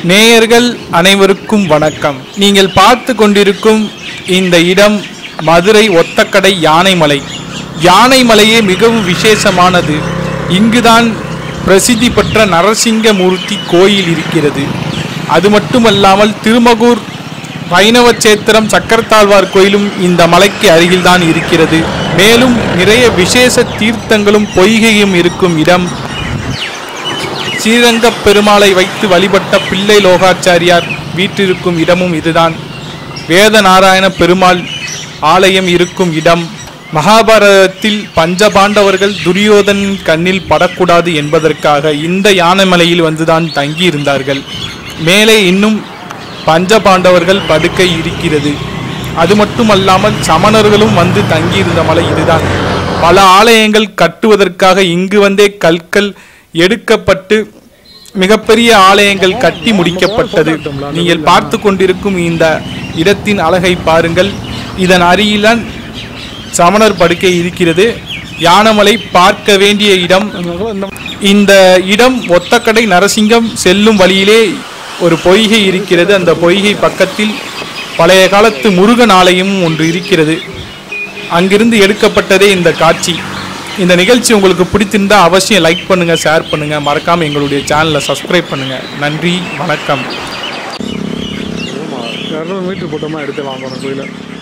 நேயர்கள் அனைவருக்கும் வணக்கம் நீங்கள் பார்த்து கொண்டிருக்கும் இந்த இடம் மதுரை ஒத்தக்கடை யானைமலை யானைமலையே மிகவும் விசேஷமானது இங்குதான் பிரசித்தி பெற்ற நரசிங்கமூர்த்தி கோயில் இருக்கிறது அது மட்டுமல்லாமல் திருமகூர் வைணவ சேத்திரம் சக்கரத்தாழ்வார் கோயிலும் இந்த மலைக்கு அருகில்தான் இருக்கிறது மேலும் நிறைய விசேஷ தீர்த்தங்களும் பொய்கையும் இருக்கும் இடம் ஸ்ரீரங்க பெருமாளை வைத்து வழிபட்ட பிள்ளை லோகாச்சாரியார் வீற்றிருக்கும் இடமும் இதுதான் வேத நாராயண பெருமாள் ஆலயம் இருக்கும் இடம் மகாபாரதத்தில் பஞ்சபாண்டவர்கள் துரியோதன் கண்ணில் படக்கூடாது என்பதற்காக இந்த யானைமலையில் வந்துதான் தங்கியிருந்தார்கள் மேலே இன்னும் பஞ்சபாண்டவர்கள் படுக்கை இருக்கிறது அது மட்டுமல்லாமல் சமணர்களும் வந்து தங்கியிருந்த மலை இதுதான் பல ஆலயங்கள் கட்டுவதற்காக இங்கு வந்தே கற்கள் எடுக்கப்பட்டு மிகப்பெரிய ஆலயங்கள் கட்டி முடிக்கப்பட்டது நீங்கள் பார்த்து கொண்டிருக்கும் இந்த இடத்தின் அழகை பாருங்கள் இதன் அருகில்தான் சமணர் படுக்கை இருக்கிறது யானமலை பார்க்க வேண்டிய இடம் இந்த இடம் ஒத்தக்கடை நரசிங்கம் செல்லும் வழியிலே ஒரு பொய்கை இருக்கிறது அந்த பொய்கை பக்கத்தில் பழைய காலத்து முருகன் ஆலயமும் ஒன்று இருக்கிறது அங்கிருந்து எடுக்கப்பட்டதே இந்த காட்சி இந்த நிகழ்ச்சி உங்களுக்கு பிடித்திருந்தா அவசியம் லைக் பண்ணுங்க ஷேர் பண்ணுங்க மறக்காம எங்களுடைய சேனலை சப்ஸ்கிரைப் பண்ணுங்க நன்றி வணக்கம் இரநூறு மீட்டர் போட்டோமா எடுத்துலாம் போன கோயிலை